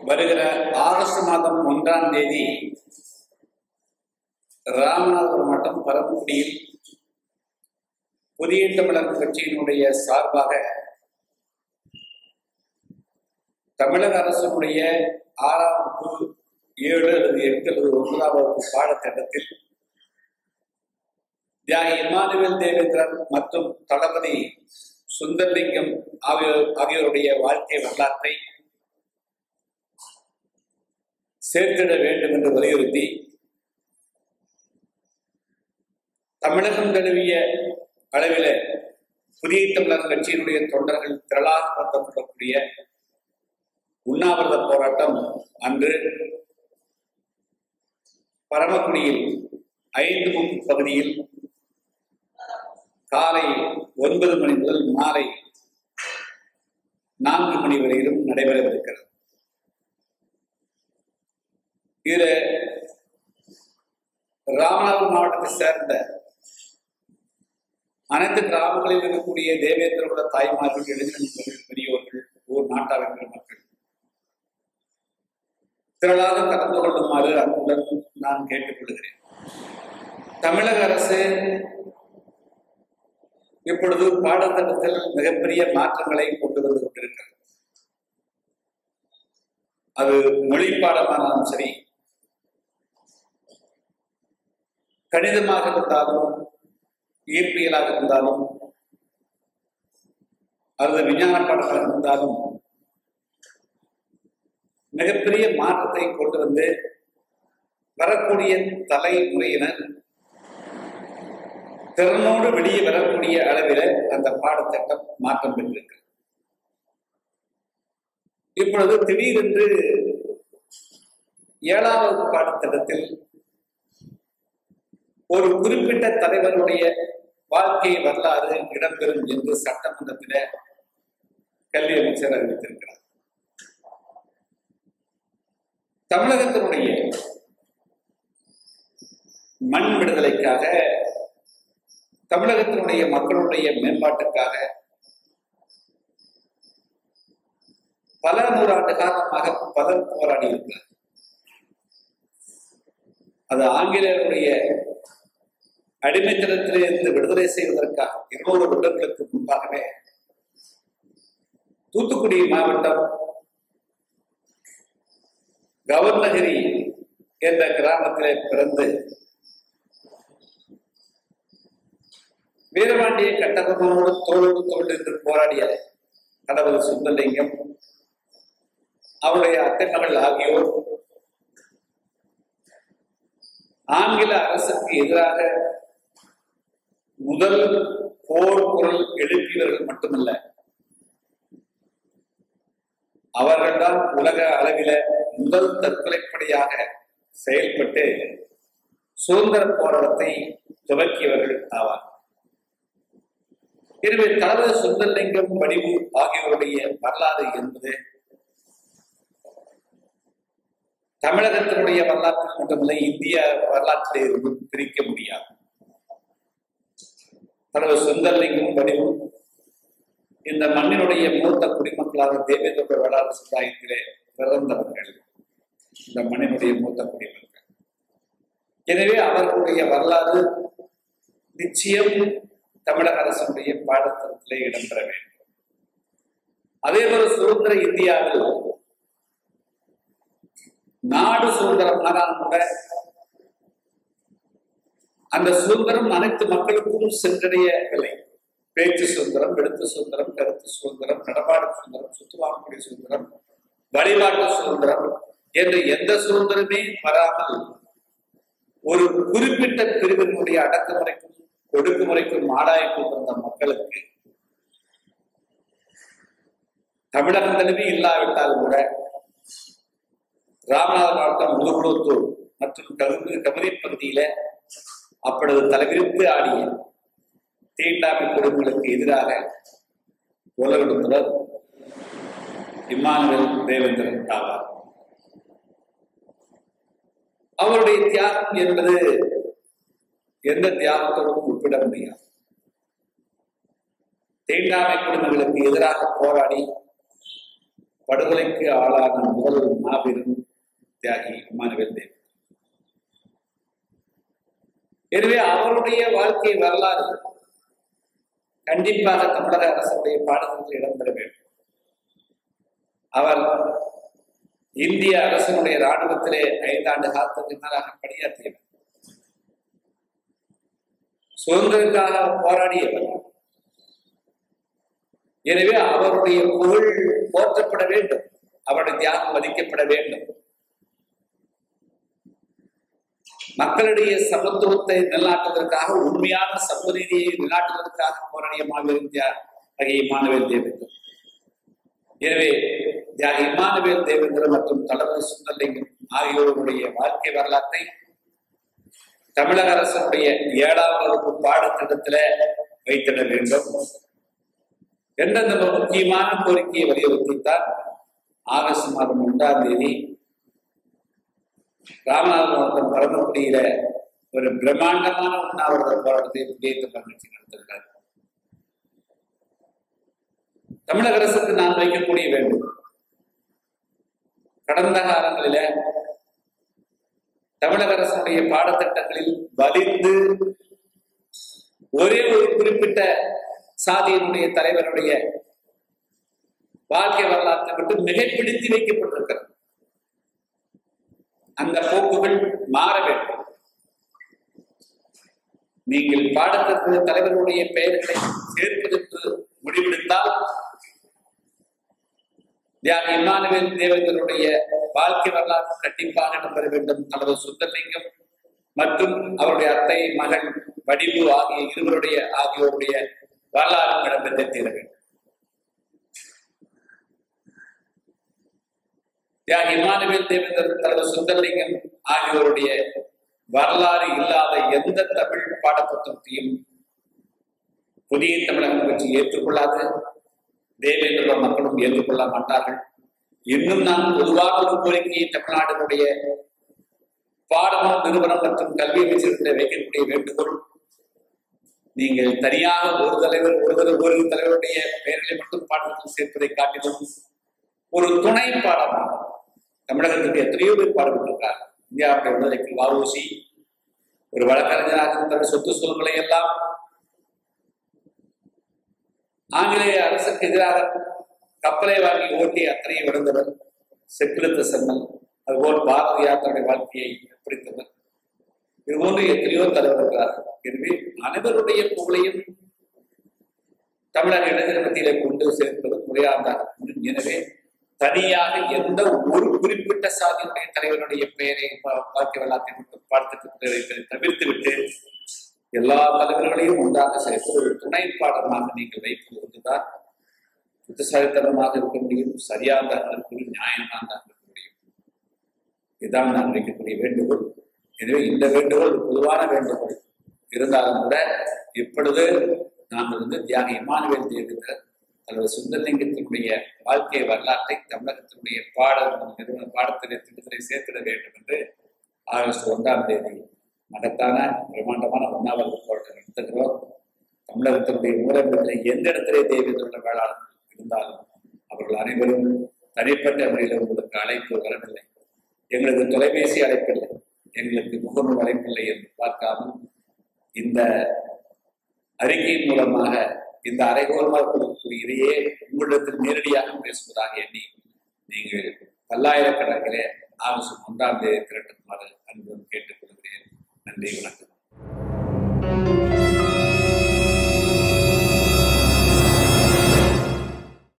வருகிற ஆகஸ்ட் மாதம் ஒன்றாம் தேதி ராமநாதபுரம் மாவட்டம் பரமக்குடியில் புதிய தமிழர் கட்சியினுடைய சார்பாக தமிழக அரசினுடைய ஆறாம் வகுப்பு ஏழு அல்லது எட்டு அல்லது ஒன்பதாம் வகுப்பு பாடத்திட்டத்தில் தியாகி இமானுவேல் தேவேந்திரன் மற்றும் தளபதி சுந்தர்லிங்கம் ஆகியோர் ஆகியோருடைய வாழ்க்கை வரலாற்றை சேர்த்திட வேண்டும் என்று வலியுறுத்தி தமிழகம் தழுவிய அளவில் புதிய தமிழர் கட்சியினுடைய தொண்டர்கள் திரளாக நடத்தப்படக்கூடிய உண்ணாவிரத போராட்டம் அன்று பரமக்குடியில் ஐந்து முக்கு பகுதியில் காலை ஒன்பது மணி முதல் மாலை நான்கு மணி வரையிலும் நடைபெறவிருக்கிறது இதுல ராமநாதபுரம் மாவட்டத்தை சேர்ந்த அனைத்து கிராமங்களில் இருக்கக்கூடிய தேவேந்திரகுல தாய்மார்கள் இளைஞர்கள் பெரியோர்கள் ஊர் நாட்டாளர்கள் மக்கள் திரளாக கலந்து கொள்ளுமாறு அன்புடன் நான் கேட்டுக்கொள்கிறேன் தமிழக அரசு இப்பொழுது பாடத்திட்டத்தில் மிகப்பெரிய மாற்றங்களை கொண்டு வந்து கொண்டிருக்கிறது அது மொழி பாடமானாலும் சரி கணிதமாக இருந்தாலும் இயற்பியலாக இருந்தாலும் அல்லது விஞ்ஞான பாடமாக இருந்தாலும் மிகப்பெரிய மாற்றத்தை கொண்டு வந்து வரக்கூடிய தலைமுறையினர் திறனோடு வெளியே வரக்கூடிய அளவில் அந்த பாடத்திட்டம் மாற்றம் பெற்றிருக்கு இப்பொழுது திடீரென்று ஏழாவது பாடத்திட்டத்தில் ஒரு குறிப்பிட்ட தலைவருடைய வாழ்க்கை வரலாறு இடம்பெறும் என்று சட்டமன்றத்தில் கல்வி அமைச்சர் அறிவித்திருக்கிறார் தமிழகத்தினுடைய மண் விடுதலைக்காக தமிழகத்தினுடைய மக்களுடைய மேம்பாட்டுக்காக பல நூறாண்டு காலமாக பலர் போராடி இருக்கிறார் அது ஆங்கிலேயருடைய அடிமைத்தனத்திலிருந்து விடுதலை செய்வதற்காக இருநூறு வருடங்களுக்கு முன்பாகவே தூத்துக்குடி மாவட்டம் கவர்னகிரி என்ற கிராமத்திலே பிறந்து வீரபாண்டிய கட்டபொம்மனோடு தோளோடு தோல் என்று போராடிய கடவுள் சுந்தரலிங்கம் அவருடைய அத்தைமகள் ஆகியோர் ஆங்கில அரசுக்கு எதிராக முதல் போர் குரல் எழுப்பியவர்கள் மட்டுமல்ல அவர்கள்தான் உலக அளவில முதல் தற்கொலைப்படையாக செயல்பட்டு சுதந்திர போராட்டத்தை துவக்கியவர்கள் ஆவார் எனவே தளபதி சுந்தரலிங்கம் வடிவு ஆகியோருடைய வரலாறு என்பது தமிழகத்தினுடைய வரலாற்றில் மட்டுமல்ல இந்திய வரலாற்றிலே இருந்து பிரிக்க முடியாது தலைவர் சுந்தரலிங்கம் வடிவும் இந்த மண்ணினுடைய மூத்த குடிமக்களாக தேவேந்திர வேளாண் சமுதாயத்திலே பிறந்தவர்கள் இந்த மண்ணினுடைய மூத்த குடிமக்கள் எனவே அவர்களுடைய வரலாறு நிச்சயம் தமிழக அரசுடைய பாடத்திட்டத்திலே இடம்பெற வேண்டும் அதே போல சுதந்திர இந்தியாவில் நாடு சுதந்திரமானாலும் கூட அந்த சுதந்திரம் அனைத்து மக்களுக்கும் சென்றடையவில்லை பேச்சு சுதந்திரம் எழுத்து சுதந்திரம் கருத்து சுதந்திரம் நடமாடு சுதந்திரம் சுற்றுவாங்கக்கூடிய சுதந்திரம் வழிபாட்டு சுதந்திரம் என்று எந்த சுதந்திரமே வராமல் ஒரு குறிப்பிட்ட பிரிவினுடைய அடக்குமுறைக்கும் ஒடுக்குமுறைக்கும் ஆளாய் கொண்டிருந்த மக்களுக்கு தமிழகம் தழுவி இல்லாவிட்டால் கூட ராமநாதபுரம் மாவட்டம் முதுகுளத்தூர் மற்றும் கரும்பு கமதி பகுதியில அப்பொழுது தலைவிரித்து ஆடிய தீண்டாமை குடும்பங்களுக்கு எதிராக குரல் கொடுத்தவர் இம்மானுவேல் தேவேந்திரன் ஆவார் அவருடைய தியாகம் என்பது எந்த தியாகத்தோடும் ஒப்பிட முடியாது தீண்டாமை குடும்பங்களுக்கு எதிராக போராடி படுகொலைக்கு ஆளான முதல் மாபெரும் தியாகி இமானுவேல் தேவ் எனவே அவருடைய வாழ்க்கை வரலாறு கண்டிப்பாக தமிழக அரசுடைய பாடத்திட்டத்தில் இடம்பெற வேண்டும் அவர் இந்திய அரசினுடைய ராணுவத்திலே ஐந்தாண்டு காலத்துக்கு மேலாக பணியாற்றியவர் சுதந்திரத்திற்காக போராடியவர் எனவே அவருடைய புகழ் போற்றப்பட வேண்டும் அவருடைய தியாகம் மதிக்கப்பட வேண்டும் மக்களிடையே சமத்துவத்தை நிலைநாட்டுவதற்காக உண்மையான சமூகநீதியை நிலைநாட்டுவதற்காக போராடிய மாபெரும் தியாகி இமானுவேல் தேவேந்திரன் எனவே தியாகி இமானுவேல் தேவேந்திரன் மற்றும் தளபதி சுந்தரலிங்கம் ஆகியோருடைய வாழ்க்கை வரலாற்றை தமிழக அரசுடைய ஏழாம் வகுப்பு பாடத்திட்டத்தில வைத்திட வேண்டும் என்ற நம்ம முக்கியமான கோரிக்கையை வலியுறுத்தித்தான் ஆகஸ்ட் மாதம் ஒன்றாம் தேதி ராமநாதபுரம் மாவட்டம் பரமக்குடியில ஒரு பிரம்மாண்டமான உண்ணாவிரத போராட்டத்தை புதிய கட்சி நடத்திருக்கார் தமிழக அரசுக்கு நான் வைக்கக்கூடிய வேண்டும் கடந்த காலங்களில தமிழக அரசுடைய பாடத்திட்டங்களில் வலிந்து ஒரே ஒரு குறிப்பிட்ட சாதியினுடைய தலைவருடைய வாழ்க்கை வரலாற்றை விட்டு மிகைப்பிடித்து வைக்கப்பட்டிருக்கிறது அந்த போக்குகள் மாற வேண்டும் நீங்கள் பாடத்திற்கு தலைவருடைய பெயர்களை சேர்ப்பதற்கு முடிவெடுத்தால் தியாக இமானுவேல் தேவேந்திரனுடைய வாழ்க்கை வரலாறு கண்டிப்பாக இடம்பெற வேண்டும் தலைவர் சுந்தரலிங்கம் மற்றும் அவருடைய அத்தை மகன் வடிவு ஆகிய இருவருடைய ஆகியோருடைய வரலாறு இடம்பெற்று தீர வேண்டும் தியாக இமானுவேல் தேவேந்திரன் தலைவர் சுந்தரலிங்கம் ஆகியோருடைய வரலாறு இல்லாத எந்த தமிழ் பாடப்புத்தகத்தையும் புதிய தமிழகம் பற்றி ஏற்றுக்கொள்ளாது தேவேந்திர மக்களும் ஏற்றுக்கொள்ள மாட்டார்கள் இன்னும் நான் பொதுவாக ஒரு கோரிக்கையை தமிழ்நாட்டினுடைய பாடநூல் நிறுவனம் மற்றும் கல்வி அமைச்சரத்தில் வைக்கக்கூடிய வேண்டுகோள் நீங்கள் தனியாக ஒரு தலைவர் ஒரு தலைவர் ஒரு தலைவருடைய பெயர்களை மட்டும் பாடத்தில் சேர்ப்பதை காட்டிலும் ஒரு துணை பாடமாக தமிழகத்துக்கு எத்தனையோ பேர் பாடுபட்டிருக்கார் இந்தியாவுடைய விடுதலைக்கு வாவூசி ஒரு வழக்கறிஞராக தன்னுடைய சொத்து சுகங்களை எல்லாம் ஆங்கிலேய அரசுக்கு எதிராக கப்பலை வாங்கி ஓட்டி அத்தனையை விழுந்தவர் செக்கிழுத்த செம்மல் அதுபோல் பாரதியார் தன்னுடைய வாழ்க்கையை பிடித்தவர் இது போன்று எத்தனையோ தலைவர் இருக்கிறார்கள் எனவே அனைவருடைய புகழையும் தமிழக இளைஞர் மத்தியிலே கொண்டு சேர்ப்பது முறையானதாக எனவே தனியாக எந்த ஒரு குறிப்பிட்ட சாதியினுடைய தலைவருடைய பெயரை வாழ்க்கை வரலாற்றை மட்டும் பாடத்திட்டத்தில் வைப்பதை தவிர்த்து விட்டு எல்லா தலைவர்களையும் ஒன்றாக சேர்த்து ஒரு துணை பாடமாக நீங்கள் வைப்பது ஒன்றுதான் புத்திசாலித்தனமாக இருக்க முடியும் சரியாக இருக்க முடியும் நியாயமாக இருக்க முடியும் இதுதான் நான் வைக்கக்கூடிய வேண்டுகோள் எனவே இந்த வேண்டுகோள் பொதுவான வேண்டுகோள் இருந்தாலும் கூட இப்பொழுது நாங்கள் வந்து தியாக இமானுவேல் தேவேந்திரர் தலைவர் சுந்தரலிங்கத்தினுடைய வாழ்க்கை வரலாற்றை தமிழகத்தினுடைய பாட நிறுவன பாடத்திலே திட்டத்திலே சேர்த்திட வேண்டும் என்று ஆகஸ்ட் ஒன்றாம் தேதி மகத்தான பிரம்மாண்டமான உண்ணாவிரத போராட்டம் நடத்துகிறோம் தமிழகத்தினுடைய மூலமிடத்தில் எந்த இடத்திலே தேவேந்திர வேளாண் இருந்தாலும் அவர்கள் அனைவரும் தனிப்பட்ட முறையில் உங்களுக்கு அழைப்பு வரவில்லை எங்களுக்கு தொலைபேசி அழைப்பில்லை எங்களுக்கு முகநூல் அழைப்பில்லை என்று பார்க்காமல் இந்த அறிக்கையின் மூலமாக இந்த அரைகோரமாக கொடுக்கக்கூடிய இதையே உங்களிடத்தில் நேரடியாக பேசுவதாக எண்ணி நீங்கள் பல்லாயிரக்கணக்கிலே ஆகஸ்ட் ஒன்றாம் தேதி திரட்டுமாறு அன்புடன் கேட்டுக்கொள்கிறேன் நன்றி வணக்கம்